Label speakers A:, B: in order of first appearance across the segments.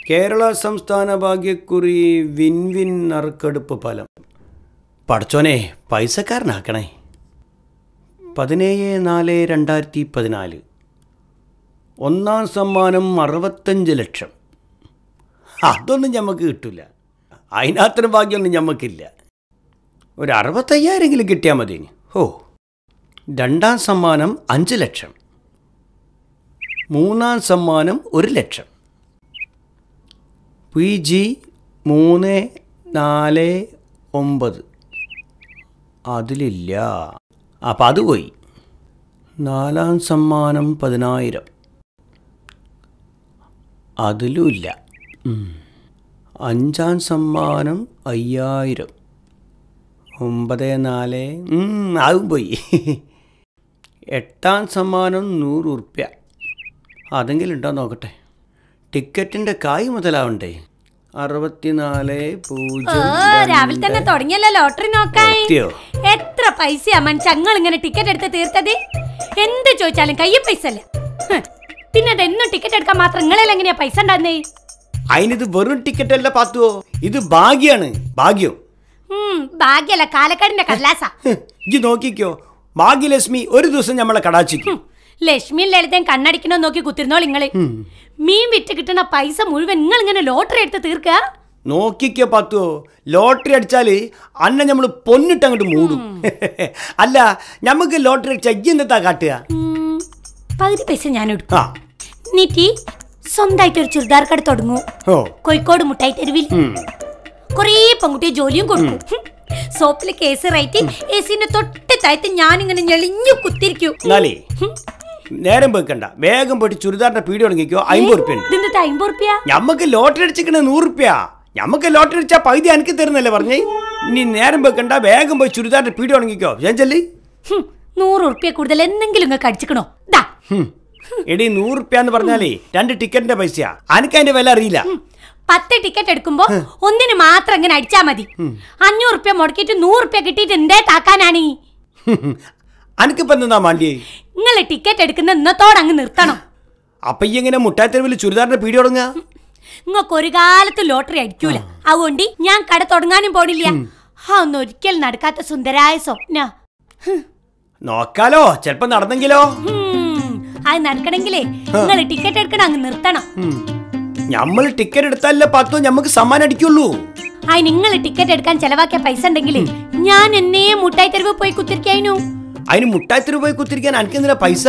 A: കേരള സംസ്ഥാന ഭാഗ്യക്കുറി win win നറുക്കെടുപ്പ് ഫലം പടച്ചോനെ പൈസക്കാരനാക്കണേ പതിനേഴ് നാല് രണ്ടായിരത്തി പതിനാല് ഒന്നാം സമ്മാനം അറുപത്തഞ്ച് ലക്ഷം അതൊന്നും ഞമ്മക്ക് കിട്ടില്ല അതിനകത്തൊരു ഭാഗ്യമൊന്നും ഞമ്മക്കില്ല ഒരു അറുപത്തയ്യായിരെങ്കിലും കിട്ടിയാൽ മതി ഓ രണ്ടാം സമ്മാനം അഞ്ച് ലക്ഷം മൂന്നാം സമ്മാനം ഒരു ലക്ഷം പി ജി മൂന്ന് നാല് ഒമ്പത് അതിലില്ല അപ്പം അത് പോയി നാലാം സമ്മാനം പതിനായിരം അതിലുമില്ല ഉം. അഞ്ചാം സമ്മാനം അയ്യായിരം ഒമ്പത് നാല് ഉം, അതും പോയി എട്ടാം സമ്മാനം നൂറ് ഉറുപ്യ അതെങ്കിലും ഉണ്ടോ നോക്കട്ടെ ടിക്കറ്റിൻ്റെ കായ് മുതലാവണ്ടേ അറുപത്തിനാല്
B: ഓ
A: പൂജ്യം
B: രാവിലെ തന്നെ തുടങ്ങിയല്ലോ ലോട്ടറി നോക്കാൻ
A: എത്തിയോ?
B: എത്ര പൈസയാ മനുഷ്യ ഞങ്ങൾ ഇങ്ങനെ ടിക്കറ്റ് എടുത്ത് തീർത്തത് എന്ത് ചോദിച്ചാലും കയ്യിൽ പൈസ അല്ല ഹ്. പിന്നെ അതെന്നും ടിക്കറ്റ് എടുക്കാൻ മാത്രം നിങ്ങളെല്ലാം എങ്ങനെയാ പൈസ ഉണ്ടാകുന്നേ
A: അതിനിത് വെറും ടിക്കറ്റ് അല്ല പാത്തുവോ ഇത് ഭാഗ്യാണ് ഭാഗ്യം
B: ഉം ഭാഗ്യല്ല കാലക്കാടിന്റെ കടലാസ
A: ഹ്, ഇജ്ജ് നോക്കിക്കോ ഭാഗ്യലക്ഷ്മി ഒരു ദിവസം നമ്മളെ കടാച്ചിക്കും
B: ലക്ഷ്മിയും ലളിതയും കണ്ണടിക്കണോ നോക്കി കുത്തിരുന്നോൾ നിങ്ങള് മീൻ വിറ്റ് കിട്ടുന്ന പൈസ മുഴുവൻ നിങ്ങൾ ഇങ്ങനെ ലോട്ടറി എടുത്ത് തീർക്കുക
A: നോക്കിക്കോ പാത്തുവോ ലോട്ടറി അടിച്ചാല് അന്ന നമ്മൾ പൊന്നിട്ട് അങ്ങോട്ട് മൂടും അല്ല നമുക്ക് ലോട്ടറി അടിച്ചാൽ ഇജ്ജ് എന്താ കാട്ടുക
B: ഉം, പകുതി പൈസ ഞാൻ എടുക്കും
A: ആ
B: നീറ്റി സ്വന്തമായിട്ട് ഒരു ചുരിദാർ കട തുടങ്ങൂ
A: ഓ
B: കോഴിക്കോട് മുട്ടായി തെരുവിൽ
A: ഉം.
B: കുറേ പെൺകുട്ടിയെ ജോലിയും കൊടുക്കും ഹും. സോപ്പില് കേസ് റൈറ്റ് എ സിന്റെ തൊട്ട് താഴത്ത് ഞാനിങ്ങനെ ഞെളിഞ്ഞു കുത്തിരിക്കൂ
A: എന്നാലേ നേരം വെക്കണ്ട വേഗം പോയിട്ട് ചുരിദാറിന്റെ പീടി തുടങ്ങിക്കോ അമ്പത് ഉറുപ്പ്യ ഉണ്ട്
B: ഇതിന്റെ അമ്പത് റുപ്യ
A: ഞമ്മക്ക് ലോട്ടറി അടിച്ചിക്കണ നൂറ് ഉറുപ്പ്യ ഞമ്മക്ക് ലോട്ടറി അടിച്ചാൽ പകുതി എനിക്ക് തരുന്നല്ലേ പറഞ്ഞേ ഇനി നേരം വെക്കണ്ട വേഗം പോയി ചുരിദാറിന്റെ പീടി തുടങ്ങിക്കോ ഞാൻ ചെല്ലി
B: ഹും, നൂറ് ഉറുപ്യ കൂടുതൽ എന്തെങ്കിലും നിങ്ങൾക്ക് അടിച്ചിക്കണോ ദാ
A: ഹും. എടി നൂറ് ഉറുപ്പ്യ എന്ന് പറഞ്ഞാലേ രണ്ട് ടിക്കറ്റിന്റെ പൈസയാ എനിക്ക് അതിന്റെ വില അറിയില്ല
B: ഹും, പത്ത് ടിക്കറ്റ് എടുക്കുമ്പോ ഒന്നിന് മാത്രം ഇങ്ങനെ അടിച്ചാ മതി അഞ്ഞൂറ് റുപ്യ മുടക്കിയിട്ട് നൂറ് റുപ്യ കിട്ടിയിട്ട് എന്തേ താക്കാനാണ്
A: അനക്കിപ്പോ എന്താ മാണ്ടിയേ
B: നിങ്ങൾ ടിക്കറ്റ് എടുക്കുന്ന ഇന്നത്തോടെ അങ്ങ് നിർത്തണം
A: അപ്പൊ ഈ എങ്ങനെ മുട്ടാത്തെരുവിൽ ചുരിദാറിന്റെ പീടി തുടങ്ങുക
B: നിങ്ങൾക്ക് ഒരു കാലത്ത് ലോട്ടറി അടിക്കൂല അതുകൊണ്ട് ഞാൻ കട തുടങ്ങാനും പോണില്ല ആ ഒന്നും ഒരിക്കലും നടക്കാത്ത സുന്ദരായ സ്വപ്ന
A: നോക്കാലോ ചെലപ്പോ നടന്നെങ്കിലോ
B: ഹും, അത് നടക്കണെങ്കിലേ നിങ്ങൾ ടിക്കറ്റ് എടുക്കണം അങ്ങ് നിർത്തണം
A: നമ്മൾ ടിക്കറ്റ് എടുത്താലേ പത്തോ ഞമ്മക്ക് സമ്മാനം അടിക്കുള്ളൂ
B: ആ നിങ്ങൾ ടിക്കറ്റ് എടുക്കാൻ ചെലവാക്കിയ പൈസ ഉണ്ടെങ്കിൽ ഞാൻ എന്നേ മുട്ടായി തെരുവ് പോയി കുത്തിരിക്കായിരുന്നു
A: അതിന് മുട്ടാത്തെരുവ് പോയി കുത്തിരിക്കാൻ എനിക്കെന്തിനാ പൈസ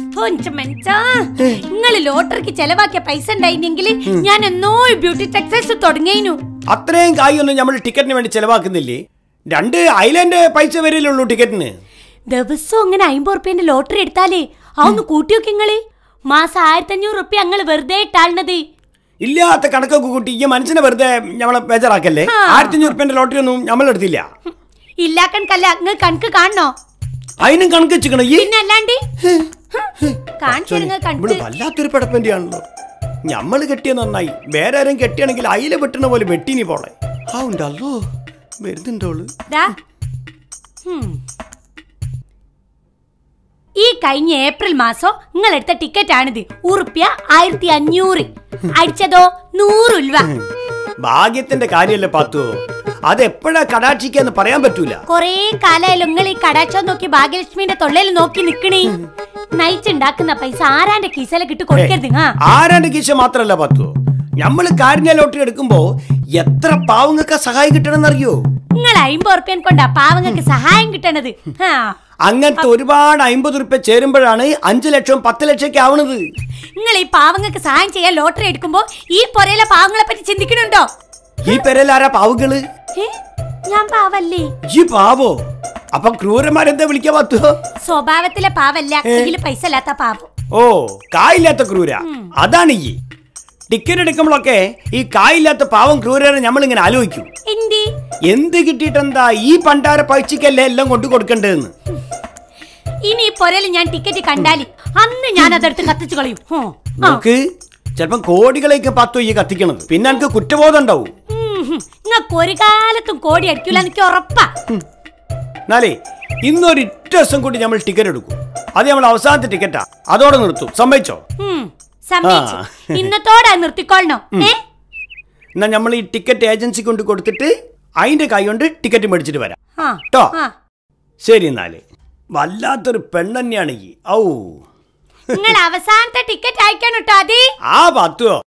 B: നിങ്ങൾ ലോട്ടറിക്ക് ചെലവാക്കിയ പൈസ ഉണ്ടായിരുന്നെങ്കിൽ ഞാൻ എന്നോ ബ്യൂട്ടി ടെക്സ്റ്റൈൽസ് തുടങ്ങിയേനു
A: അത്രയും കായൊന്നും നമ്മൾ ടിക്കറ്റിന് വേണ്ടി ചെലവാക്കുന്നില്ലേ രണ്ട് ഐലൻഡ് പൈസ വരില്ലുള്ളൂ ടിക്കറ്റിന്
B: ദിവസവും അങ്ങനെ അമ്പത് റുപ്യന്റെ ലോട്ടറി എടുത്താലേ അതൊന്ന് കൂട്ടി നോക്കി നിങ്ങള് മാസം ആയിരത്തി അഞ്ഞൂറ് റുപ്യ ഞങ്ങൾ വെറുതെ ഇട്ടാളുന്നത്
A: ഇല്ലാത്ത കണക്കൊക്കെ കൂട്ടി ഈ മനസ്സിനെ വെറുതെ നമ്മളെ ബേജാറാക്കല്ലേ
B: ആ.
A: ആയിരത്തി അഞ്ഞൂറ് റുപ്യന്റെ ലോട്ടറി ഒന്നും നമ്മൾ എടുത്തില്ല
B: ഇല്ലാക്കണക്കല്ല നിങ്ങൾ കണക്ക് കാണണോ
A: അതിനും കണക്ക് വെച്ചിക്കണ ഈ
B: പിന്നെ അല്ലാണ്ട് കാണിച്ചു നിങ്ങൾ
A: ഇവള്
B: കണക്ക്
A: വല്ലാത്തൊരു പടപ്പന്റെ ആണല്ലോ ഞമ്മള് കെട്ടിയ നന്നായി വേറെ ആരും കെട്ടിയാണെങ്കിൽ അയില വെട്ടണ പോലെ വെട്ടിനി പോളെ ആ ഉണ്ടല്ലോ വരുന്നുണ്ടോള്
B: ദാ. ഹും. ഈ കഴിഞ്ഞ ഏപ്രിൽ മാസം നിങ്ങൾ എടുത്ത ടിക്കറ്റ് ആണിത് ഉറുപ്യ ആയിരത്തി അഞ്ഞൂറ് അടിച്ചതോ നൂറ് ഉൽവ
A: ഭാഗ്യത്തിന്റെ കാര്യല്ലേ പാത്തു അത് എപ്പോഴാ കടാക്ഷിക്കാന്ന് പറയാൻ പറ്റൂല
B: കൊറേ കാലായാലും നിങ്ങൾ ഈ കടാച്ചോ നോക്കി ഭാഗ്യലക്ഷ്മിന്റെ തൊള്ളയിൽ നോക്കി നിക്കണേ നയിച്ച് ഉണ്ടാക്കുന്ന പൈസ ആരാന്റെ കീസയിലേക്ക് ഇട്ട് കൊടുക്കരുത് ആ
A: ആരാണ്ട് കീശ മാത്രല്ല പാത്തു ഞമ്മള് കാരിഞ്ഞ ലോട്ടറി എടുക്കുമ്പോ എത്ര പാവങ്ങൾക്ക് സഹായം കിട്ടണമെന്നറിയോ
B: നിങ്ങൾ അയിമ്പത് ഉറുപ്പ്യൻ കൊണ്ടാ പാവങ്ങൾക്ക് സഹായം കിട്ടണത് ആ
A: അങ്ങനത്തെ ഒരുപാട് അമ്പത് റുപ്യ ചേരുമ്പോഴാണ് അഞ്ചു ലക്ഷം പത്ത് ലക്ഷം ഒക്കെ ആവണത്
B: നിങ്ങൾ ഈ പാവങ്ങൾക്ക് സഹായം ചെയ്യാൻ ലോട്ടറി എടുക്കുമ്പോ ഈ പൊരയിലെ പാവങ്ങളെ പറ്റി ചിന്തിക്കണുണ്ടോ
A: ഈ പെരലാരാ പാവുകള്
B: ഏ? ഞാൻ പാവല്ലേ
A: ഈ പാവോ അപ്പൊ ക്രൂരന്മാരെന്താ വിളിക്കാ പാത്തു
B: സ്വഭാവത്തിലെ പാവല്ല കയ്യില് പൈസ ഇല്ലാത്ത പാവം
A: ഓ കായില്ലാത്ത ക്രൂര അതാണ് ഈ ടിക്കറ്റ് എടുക്കുമ്പോഴൊക്കെ ഈ കായില്ലാത്ത പാവം ക്രൂരനെ നമ്മളിങ്ങനെ ആലോചിക്കും
B: എന്തി
A: എന്ത് കിട്ടിയിട്ടെന്താ ഈ പണ്ടാര പൈച്ചക്കല്ലേ എല്ലാം കൊണ്ടു കൊടുക്കണ്ടേന്ന്
B: ഇനി ഈ പൊരയിൽ ഞാൻ ടിക്കറ്റ് കണ്ടാല് അന്ന് ഞാൻ അതെടുത്ത് കത്തിച്ചു കളയും ഹോ. ആ.
A: നമുക്ക് ചിലപ്പം കോടികളേക്ക് പത്തു ഈ കത്തിക്കണത് പിന്നെ എനിക്ക് കുറ്റബോധം ഉണ്ടാവും
B: ഉം ഹും. നിങ്ങക്ക് ഒരു കാലത്തും കോടി അടിക്കൂല എനിക്ക് ഉറപ്പാ
A: എന്നാലേ ഇന്നൊരു ഒറ്റ ദിവസം കൂടി നമ്മൾ ടിക്കറ്റ് എടുക്കും അത് നമ്മൾ അവസാനത്തെ ടിക്കറ്റാ അതോടെ നിർത്തും സമ്മതിച്ചോ
B: ഉം, സമ്മതിച്ചു
A: ആ.
B: ഇന്നത്തോടെ നിർത്തിക്കൊള്ളണം ഏ
A: എന്നാൽ നമ്മൾ ഈ ടിക്കറ്റ് ഏജൻസി കൊണ്ട് കൊടുത്തിട്ട് അതിന്റെ കൈ കൊണ്ട് ടിക്കറ്റ് മേടിച്ചിട്ട് വരാം
B: ആ
A: ട്ടോ.
B: ആ
A: ശരി എന്നാല് വല്ലാത്തൊരു പെണ്ണ് തന്നെയാണ് ഈ ഔ
B: നിങ്ങൾ അവസാനത്തെ ടിക്കറ്റ് അയക്കണം കേട്ടോ അതി
A: ആ പത്തുവോ